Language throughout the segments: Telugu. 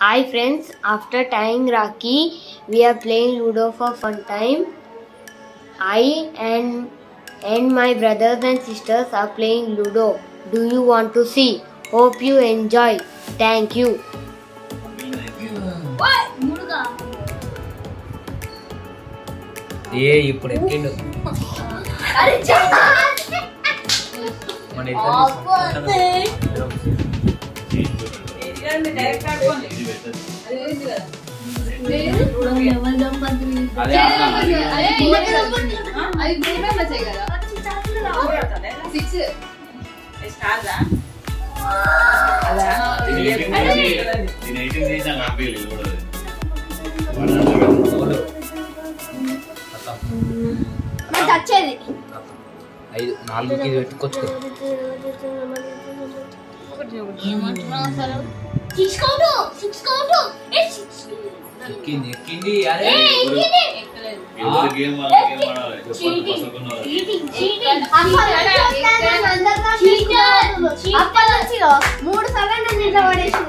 Hi friends, after tying Raki, we are playing Ludo for fun time. I and and my brothers and sisters are playing Ludo. Do you want to see? Hope you enjoy. Thank you. ఏ ఇప్పుడు ఎక్కిండు మన ఇద్దరు అదే వచ్చేది ఐదు నాలుగుకి ఇది పెట్టుకోవచ్చు తీసుకోడు తీసుకోడు ఎక్కింది ఎక్కింది అరే మూడు సార్లు నన్ను ఇట్లా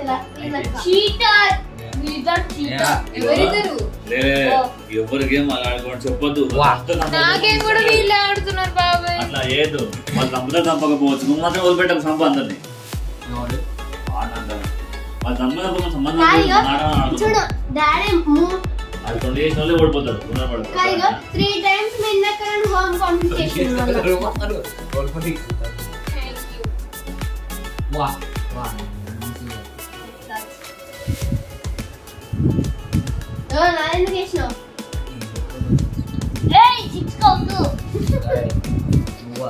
పడేసింది ఎవరిద్దరు ఎవరి గేమ్ అలా ఆడుకోవడం చెప్పొద్దు వా. నాకేం కూడా వీళ్ళే ఆడుతున్నారు బాబాయ్ అట్లా ఏదు వాళ్ళు చంపుతా చంపకపోవచ్చు నువ్వు మాత్రం వదిలిపెట్టకు సంప అందరినీ ఎవడు? వాళ్ళు చంప చంపక సంబంధం కాదు, లేదు. నాటకం ఆడుకో. చూడు డాడీ అది ట్వంటీ చేసిన వాళ్ళే ఓడిపోతారు గుణపడతారు. కాదు త్రీ టైమ్స్ నిన్నక్కడ హోమ్ కాంపిటీషన్ వాడు కోలుకొని వా వా ఎందుకు వేసినావు నువ్వా?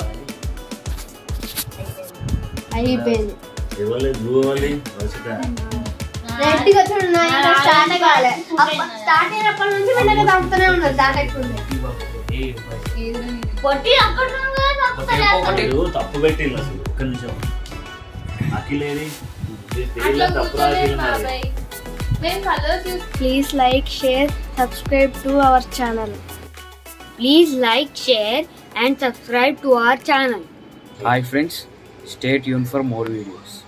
అయిపోయింది ఎవరి బ్లూ ఎవరి వర్షిత. రెడ్ గా చూడు నా ఇంకా స్టార్ట్ కాలే స్టార్ట్ అయినప్పటి నుంచి మెల్లగా చంపుతూనే ఉన్నారు స్టార్ట్ అయిపోయింది ఏ, బస్. పొట్టి అక్కడ ఒకటి ఒకటి. మీరు తప్పు పెట్టిల్లు అసలు ఒక్క నిమిషం అఖిలేది తేలిన తప్పు రాఖీలు మరి. మేము colours Please like, share, subscribe to our channel. Please like, share and subscribe to our channel. Hi friends stay tune for more videos